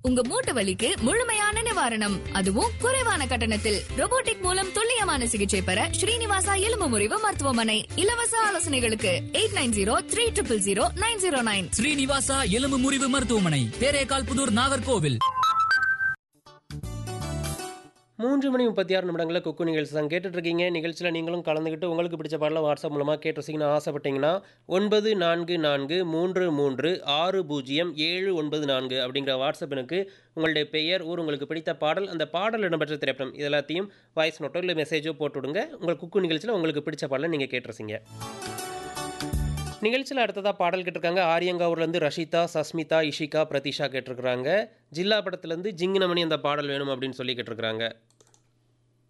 உங்க மூட்டு வலிக்கு முழுமையான நிவாரணம் அதுவும் குறைவான கட்டணத்தில் robotic மூலம் துல்லியமான சிகிச்சை பெற ஸ்ரீனிவாசா எலும்பு முறிவு மருத்துவமனை இலவச ஆலோசனைகளுக்கு eight nine zero three triple zero nine zero nine Srinivasa எலும்பு முறிவு மருத்துவமனை தேரேகால் புதூர் நாகர்கோவில் மூன்று மணி முப்பத்தி ஆறு நிமிடங்களில் குக்கு நிகழ்ச்சி தான் கேட்டுட்டு இருக்கீங்க நிகழ்ச்சியில் நீங்களும் கலந்துக்கிட்டு உங்களுக்கு பிடிச்ச பாடல வாட்ஸ்அப் மூலமாக கேட்டுருச்சிங்கன்னு ஆசைப்பட்டீங்கன்னா ஒன்பது நான்கு நான்கு மூன்று மூன்று ஆறு பூஜ்ஜியம் ஏழு ஒன்பது நான்கு அப்படிங்கிற வாட்ஸ்அப் எனக்கு உங்களுடைய பெயர் ஊர் உங்களுக்கு பிடித்த பாடல் அந்த பாடல் இடம்பெற்ற திரைப்படம் இது எல்லாத்தையும் வாய்ஸ் நோட்டோ இல்லை மெசேஜோ போட்டு விடுங்க உங்கள் குக்கு நிகழ்ச்சியில் உங்களுக்கு பிடிச்ச பாடலை நீங்கள் கேட்டுருச்சிங்க நிகழ்ச்சியில் அடுத்ததாக பாடல் கேட்டிருக்காங்க ஆரியங்காவூர்லேருந்து ரஷிதா சஸ்மிதா இஷிகா பிரதிஷா கேட்டிருக்கிறாங்க ஜில்லா படத்துலேருந்து ஜிங்கினமணி அந்த பாடல் வேணும் அப்படின்னு சொல்லி கேட்டிருக்கிறாங்க